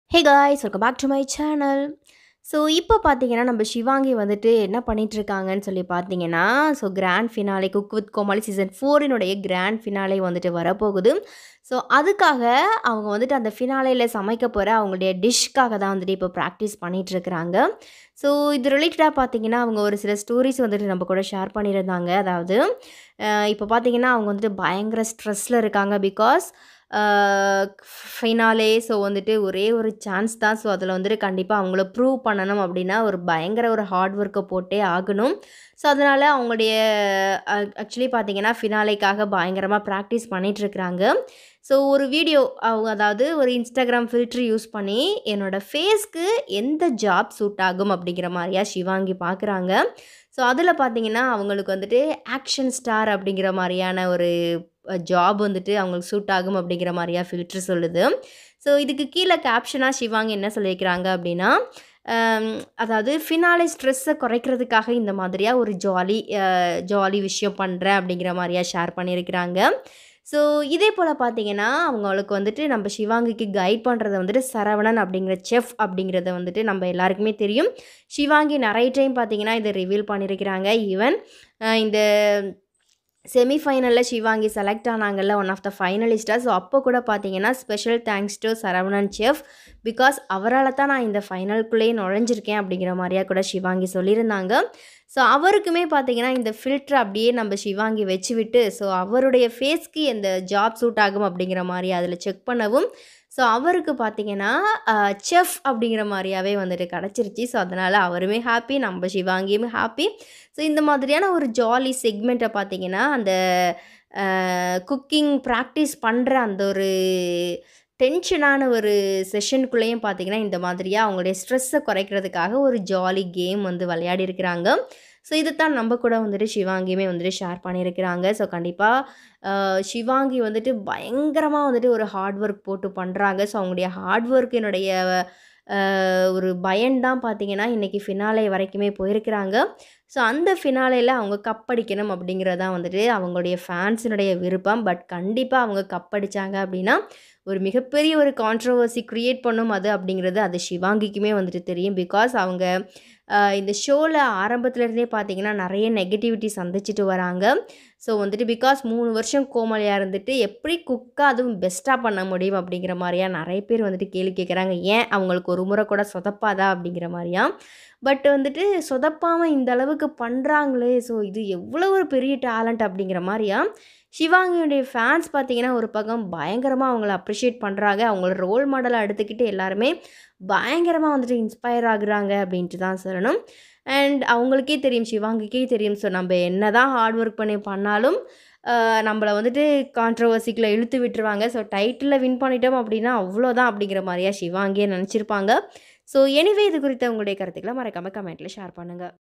hey guys welcome back to my channel so இப்போ பார்த்தீங்கன்னா நம்ம சிவாங்கி வந்துட்டு என்ன பண்ணிட்டு இருக்காங்கன்னு சொல்லி பார்த்தீங்கன்னா so grand finale cook with Comali season ஃபோரினுடைய கிராண்ட் ஃபினாலே வந்துட்டு வரப்போகுது ஸோ அதுக்காக அவங்க வந்துட்டு அந்த ஃபினாலேயில் சமைக்க போகிற அவங்களுடைய டிஷ்க்காக தான் வந்துட்டு இப்போ ப்ராக்டிஸ் பண்ணிட்டு இருக்கிறாங்க ஸோ இது ரிலேட்டடாக பார்த்தீங்கன்னா அவங்க ஒரு சில ஸ்டோரிஸ் வந்துட்டு நம்ம கூட ஷேர் பண்ணியிருந்தாங்க அதாவது அஹ் இப்போ பார்த்தீங்கன்னா அவங்க வந்துட்டு பயங்கர ஸ்ட்ரெஸ்ஸில் இருக்காங்க பிகாஸ் ஃபைனாலே ஸோ வந்துட்டு ஒரே ஒரு சான்ஸ் தான் ஸோ அதில் வந்துட்டு கண்டிப்பாக அவங்கள ப்ரூவ் பண்ணணும் அப்படின்னா ஒரு பயங்கர ஒரு ஹார்ட் ஒர்க்கை போட்டே ஆகணும் ஸோ அதனால் அவங்களுடைய ஆக்சுவலி பார்த்தீங்கன்னா ஃபினாலேக்காக பயங்கரமாக ப்ராக்டிஸ் பண்ணிகிட்ருக்குறாங்க ஸோ ஒரு வீடியோ அவங்க அதாவது ஒரு இன்ஸ்டாகிராம் ஃபில்ட்ரு யூஸ் பண்ணி என்னோடய ஃபேஸ்க்கு எந்த ஜாப் சூட் ஆகும் அப்படிங்கிற மாதிரியா சிவாங்கி பார்க்குறாங்க ஸோ அதில் பார்த்தீங்கன்னா அவங்களுக்கு வந்துட்டு ஆக்ஷன் ஸ்டார் அப்படிங்கிற மாதிரியான ஒரு ஜாப் வந்துட்டு அவங்களுக்கு சூட் ஆகும் அப்படிங்கிற மாதிரியா ஃபில்ட்ரு சொல்லுது ஸோ இதுக்கு கீழே கேப்ஷனாக சிவாங்க என்ன சொல்லியிருக்கிறாங்க அப்படின்னா ஆம், அதாவது ஃபினாலே ஸ்ட்ரெஸ்ஸை குறைக்கிறதுக்காக இந்த மாதிரியாக ஒரு ஜாலி ஜாலி விஷயம் பண்ணுறேன் அப்படிங்கிற மாதிரியா ஷேர் பண்ணியிருக்கிறாங்க ஸோ இதே போல் பார்த்தீங்கன்னா அவங்களுக்கு வந்துட்டு நம்ம சிவாங்கிக்கு கைட் பண்ணுறது வந்துட்டு சரவணன் அப்படிங்கிற செஃப் அப்படிங்கிறத வந்துட்டு நம்ம எல்லாருக்குமே தெரியும் சிவாங்கி நிறைய டைம் பார்த்தீங்கன்னா இதை ரிவீல் பண்ணியிருக்கிறாங்க ஈவன் இந்த செமிஃபைனலில் சிவாங்கி செலக்ட் ஆனாங்கல்ல ஒன் ஆஃப் த ஃபைனலிஸ்ட்டாக ஸோ அப்போ கூட பார்த்தீங்கன்னா special thanks to Saravanan chef because அவரால் தான் நான் இந்த ஃபைனலுக்குள்ளேயே நுழைஞ்சிருக்கேன் அப்படிங்கிற மாதிரியா கூட சிவாங்கி சொல்லியிருந்தாங்க ஸோ அவருக்குமே பார்த்தீங்கன்னா இந்த ஃபில்டர் அப்படியே நம்ம சிவாங்கி வச்சு விட்டு ஸோ அவருடைய ஃபேஸ்க்கு எந்த ஜாப் சூட் ஆகும் அப்படிங்கிற மாதிரி அதில் செக் பண்ணவும் ஸோ அவருக்கு பார்த்தீங்கன்னா செஃப் அப்படிங்கிற மாதிரியாவே வந்துட்டு கிடச்சிருச்சு ஸோ அதனால் அவருமே ஹாப்பி நம்ம சிவாங்கியுமே ஹாப்பி ஸோ இந்த மாதிரியான ஒரு ஜாலி செக்மெண்ட்டை பார்த்தீங்கன்னா அந்த குக்கிங் ப்ராக்டிஸ் பண்ணுற அந்த ஒரு டென்ஷனான ஒரு செஷனுக்குள்ளேயும் பார்த்தீங்கன்னா இந்த மாதிரியாக அவங்களுடைய ஸ்ட்ரெஸ்ஸை குறைக்கிறதுக்காக ஒரு ஜாலி கேம் வந்து விளையாடி இருக்கிறாங்க ஸோ இதைத்தான் நம்ம கூட வந்துட்டு சிவாங்கியுமே வந்துட்டு ஷேர் பண்ணியிருக்கிறாங்க ஸோ கண்டிப்பாக சிவாங்கி வந்துட்டு பயங்கரமாக வந்துட்டு ஒரு ஹார்ட் ஒர்க் போட்டு பண்ணுறாங்க ஸோ அவங்களுடைய ஹார்ட் ஒர்க்கினுடைய ஒரு பயன்தான் பார்த்தீங்கன்னா இன்றைக்கி ஃபினாலே வரைக்குமே போயிருக்கிறாங்க ஸோ அந்த ஃபினாலேயில் அவங்க கப்படிக்கணும் அப்படிங்கிறதான் வந்துட்டு அவங்களுடைய ஃபேன்ஸினுடைய விருப்பம் பட் கண்டிப்பாக அவங்க கப்படிச்சாங்க அப்படின்னா ஒரு மிகப்பெரிய ஒரு கான்ட்ரவர்சி க்ரியேட் பண்ணும் அது அப்படிங்கிறது அது சிவாங்கிக்குமே வந்துட்டு தெரியும் பிகாஸ் அவங்க ஆஹ், இந்த ஷோவில் ஆரம்பத்துலேருந்தே பார்த்தீங்கன்னா நிறைய நெகட்டிவிட்டி சந்திச்சுட்டு வராங்க ஸோ வந்துட்டு பிகாஸ் மூணு வருஷம் கோமலியாக இருந்துட்டு எப்படி குக்காக அதுவும் பெஸ்ட்டாக பண்ண முடியும் அப்படிங்கிற மாதிரியா நிறைய பேர் வந்துட்டு கேள்வி கேட்குறாங்க ஏன் அவங்களுக்கு ஒரு முறை கூட சொதப்பாதா அப்படிங்கிற மாதிரியா பட் வந்துட்டு சொதப்பாமல் இந்த அளவுக்கு பண்ணுறாங்களே ஸோ இது எவ்வளோ ஒரு பெரிய டேலண்ட் அப்படிங்கிற மாதிரியா சிவாங்கியுடைய ஃபேன்ஸ் பார்த்தீங்கன்னா ஒரு பக்கம் பயங்கரமாக அவங்கள அப்ரிஷியேட் பண்ணுறாங்க அவங்கள ரோல் மாடலாக எடுத்துக்கிட்டு எல்லாருமே பயங்கரமாக வந்துட்டு இன்ஸ்பயர் ஆகுறாங்க அப்படின்ட்டு தான் சொல்லணும் அண்ட் அவங்களுக்கே தெரியும் சிவாங்கிக்கே தெரியும் ஸோ நம்ம என்ன தான் ஹார்ட் ஒர்க் பண்ணி பண்ணாலும் ஆஹ், நம்மளை வந்துட்டு கான்ட்ரவர்சிக்குள்ளே இழுத்து விட்டுருவாங்க ஸோ டைட்டிலில் வின் பண்ணிட்டோம் அப்படின்னா அவ்வளோதான் அப்படிங்கிற மாதிரியா சிவாங்கியே நினச்சிருப்பாங்க ஸோ எனிவே இது குறித்த உங்களுடைய கருத்துக்களை மறக்காமல் கமெண்ட்டில் ஷேர் பண்ணுங்கள்